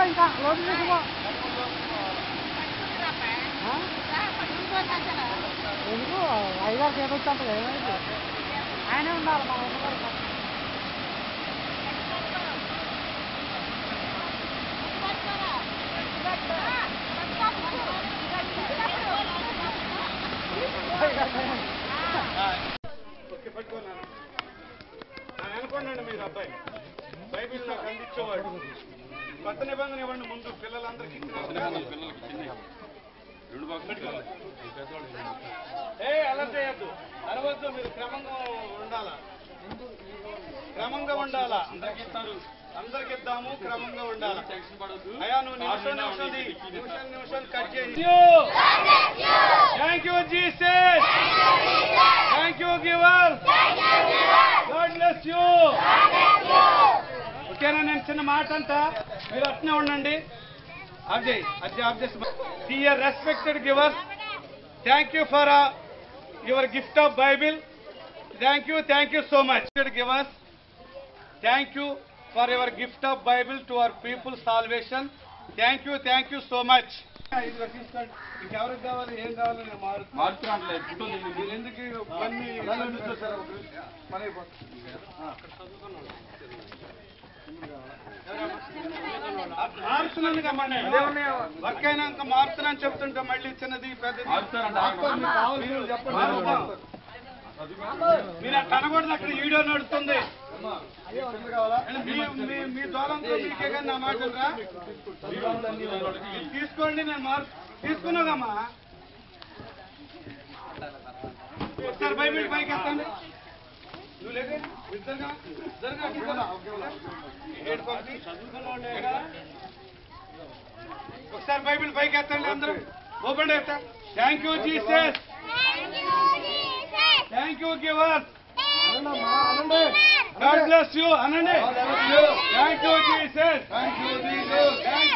ఇంకా లోటు తీసుకో ఎందుకు ఐదారు చేపొచ్చు అంటే ఏమైంది ఆయనే ఉండాలి మన ఉండగారు ఓకే పట్టుకున్నాను అనుకోండి మీరు అబ్బాయి బైబిల్ నాకు అందించేవాడు కొత్త నిబంధన ఇవ్వండి ముందు పిల్లలందరికీ ఏ అలా చేయొద్దు అరవద్దు మీరు క్రమంగా ఉండాలా క్రమంగా ఉండాలా అందరికి ఇద్దాము క్రమంగా ఉండాలి అయ్యా నువ్వు నిమిషం నిమిషం ది. నిమిషం నిమిషం కట్ చేయి thank you Jesus thank you giver God bless you ఓకేనా నేను చిన్న మాట అంతా మీరు అట్నే ఉండండి అబ్జయ్ అబ్జయ్ అబ్జయ్ dear respected givers thank you for your gift of Bible thank you thank you so much givers thank you for your gift of Bible to our people salvation thank you thank you so much ఇదిగో తీసుకోండి మీకు ఎవరికి కావాలి ఏం కావాలి నేను మారుతున్నాను మీరు ఎందుకు ఇవన్నీ ఇవన్నీ చూసారా ఒక నిమిషం. పని అయిపోతుంది. ఆ. మారుతున్నాను కమ్మని వర్క్ అయినాక మారుతున్నాను చెప్తుంటా మళ్ళీ చిన్నది పెద్దది మీరు చెప్పండి. మారుతాం. మీరు అట్లా అనకూడదు అక్కడ వీడియో నడుస్తుంది మీ- మీ- మీ దూరంతో మీకే కానీ నా మాట ఉందా? ఇది తీసుకోండి నేను మారు తీసుకున్నాగమ్మా ఒకసారి బైబిల్ పైకి ఎత్తండి నువ్వు లేదే ఇద్దరుగా ఇద్దరుగా ఇద్దరుగా. ఏడు పంపి. ఒకసారి బైబిల్ పైకి ఎత్తండి అందరూ ఓపెన్ ఎత్తా thank you Jesus thank you givers God bless you అనండి thank you Jesus thank you Jesus thank